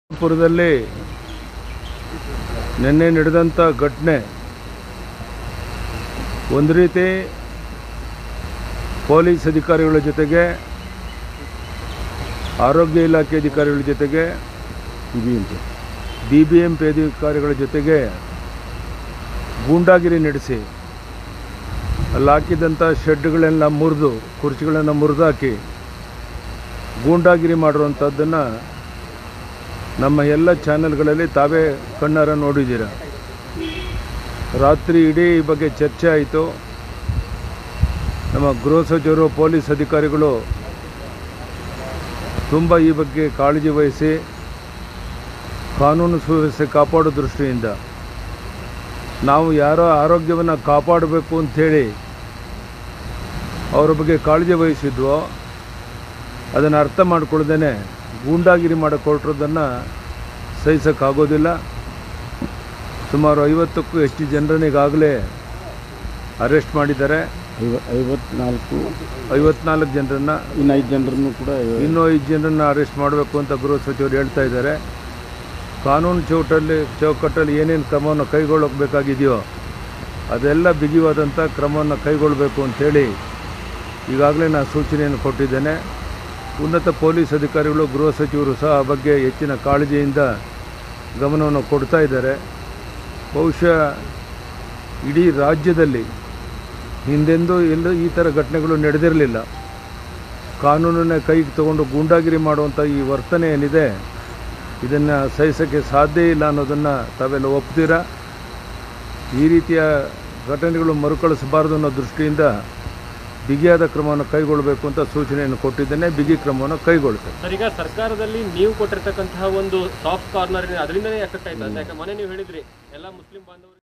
ಪುರದಲ್ಲಿ ನಿನ್ನೆ ನಡೆದಂಥ ಘಟನೆ ಒಂದು ರೀತಿ ಪೊಲೀಸ್ ಅಧಿಕಾರಿಗಳ ಜೊತೆಗೆ ಆರೋಗ್ಯ ಇಲಾಖೆ ಅಧಿಕಾರಿಗಳ ಜೊತೆಗೆ ಬಿ ಬಿ ಎಂ ಪಿ ಅಧಿಕಾರಿಗಳ ಜೊತೆಗೆ ಗೂಂಡಾಗಿರಿ ನಡೆಸಿ ಅಲ್ಲಿ ಹಾಕಿದಂಥ ಶೆಡ್ಗಳೆಲ್ಲ ಮುರಿದು ಕುರ್ಚಿಗಳನ್ನು ಮುರಿದಾಕಿ ಗೂಂಡಾಗಿರಿ ಮಾಡಿರುವಂಥದ್ದನ್ನು ನಮ್ಮ ಎಲ್ಲ ಚಾನೆಲ್ಗಳಲ್ಲಿ ತಾವೇ ಕಣ್ಣಾರ ನೋಡಿದ್ದೀರ ರಾತ್ರಿ ಇಡೀ ಈ ಬಗ್ಗೆ ಚರ್ಚೆ ಆಯಿತು ನಮ್ಮ ಗೃಹ ಸಚಿವರು ಪೊಲೀಸ್ ಅಧಿಕಾರಿಗಳು ತುಂಬ ಈ ಬಗ್ಗೆ ಕಾಳಜಿ ವಹಿಸಿ ಕಾನೂನು ಸುವ್ಯವಸ್ಥೆ ಕಾಪಾಡೋ ದೃಷ್ಟಿಯಿಂದ ನಾವು ಯಾರೋ ಆರೋಗ್ಯವನ್ನು ಕಾಪಾಡಬೇಕು ಅಂಥೇಳಿ ಅವರ ಬಗ್ಗೆ ಕಾಳಜಿ ವಹಿಸಿದ್ವೋ ಅದನ್ನು ಅರ್ಥ ಮಾಡ್ಕೊಳ್ದೇನೆ ಗೂಂಡಾಗಿರಿ ಮಾಡಕ್ಕೆ ಹೊರಟಿರೋದನ್ನು ಸಹಿಸೋಕ್ಕಾಗೋದಿಲ್ಲ ಸುಮಾರು ಐವತ್ತಕ್ಕೂ ಹೆಚ್ಚು ಜನರನ್ನ ಈಗಾಗಲೇ ಅರೆಸ್ಟ್ ಮಾಡಿದ್ದಾರೆ ಐವ- ಐವತ್ನಾಲ್ಕು ಐವತ್ನಾಲ್ಕು ಜನರನ್ನು ಇನ್ನು ಐದು ಜನರನ್ನು ಕೂಡ ಇನ್ನೂ ಐದು ಜನರನ್ನು ಅರೆಸ್ಟ್ ಮಾಡಬೇಕು ಅಂತ ಗೃಹ ಸಚಿವರು ಹೇಳ್ತಾ ಇದ್ದಾರೆ ಕಾನೂನು ಚೌಟಲ್ಲಿ ಚೌಕಟ್ಟಲ್ಲಿ ಏನೇನು ಕ್ರಮವನ್ನು ಕೈಗೊಳ್ಳಬೇಕಾಗಿದೆಯೋ ಅದೆಲ್ಲ ಬಿಗಿವಾದಂಥ ಕ್ರಮವನ್ನು ಕೈಗೊಳ್ಳಬೇಕು ಅಂಥೇಳಿ ಈಗಾಗಲೇ ನಾನು ಸೂಚನೆಯನ್ನು ಕೊಟ್ಟಿದ್ದೇನೆ ಉನ್ನತ ಪೊಲೀಸ್ ಅಧಿಕಾರಿಗಳು ಗೃಹ ಸಚಿವರು ಸಹ ಆ ಬಗ್ಗೆ ಹೆಚ್ಚಿನ ಕಾಳಜಿಯಿಂದ ಗಮನವನ್ನು ಕೊಡ್ತಾ ಇದ್ದಾರೆ ಬಹುಶಃ ಇಡೀ ರಾಜ್ಯದಲ್ಲಿ ಹಿಂದೆಂದೂ ಎಲ್ಲೂ ಈ ಥರ ಘಟನೆಗಳು ನಡೆದಿರಲಿಲ್ಲ ಕಾನೂನನ್ನೇ ಕೈಗೆ ತಗೊಂಡು ಗೂಂಡಾಗಿರಿ ಮಾಡುವಂಥ ಈ ವರ್ತನೆ ಏನಿದೆ ಇದನ್ನು ಸಹಿಸೋಕ್ಕೆ ಸಾಧ್ಯ ಇಲ್ಲ ಅನ್ನೋದನ್ನು ತಾವೆಲ್ಲ ಒಪ್ತೀರಾ ಈ ರೀತಿಯ ಘಟನೆಗಳು ಮರುಕಳಿಸಬಾರದು ಅನ್ನೋ ದೃಷ್ಟಿಯಿಂದ ಬಿಗಿಯಾದ ಕ್ರಮವನ್ನು ಕೈಗೊಳ್ಳಬೇಕು ಅಂತ ಸೂಚನೆಯನ್ನು ಕೊಟ್ಟಿದ್ದೇನೆ ಬಿಗಿ ಕ್ರಮವನ್ನು ಕೈಗೊಳ್ತೇನೆ ಸರ್ ಈಗ ಸರ್ಕಾರದಲ್ಲಿ ನೀವು ಕೊಟ್ಟಿರ್ತಕ್ಕಂತಹ ಒಂದು ಸಾಫ್ಟ್ ಕಾರ್ನರ್ ಅದರಿಂದನೇ ಎಫೆಕ್ಟ್ ಆಯ್ತು ಅಂತ ಯಾಕೆ ಮನೆ ನೀವು ಹೇಳಿದ್ರಿ ಎಲ್ಲ ಮುಸ್ಲಿಂ ಬಾಂಧವರು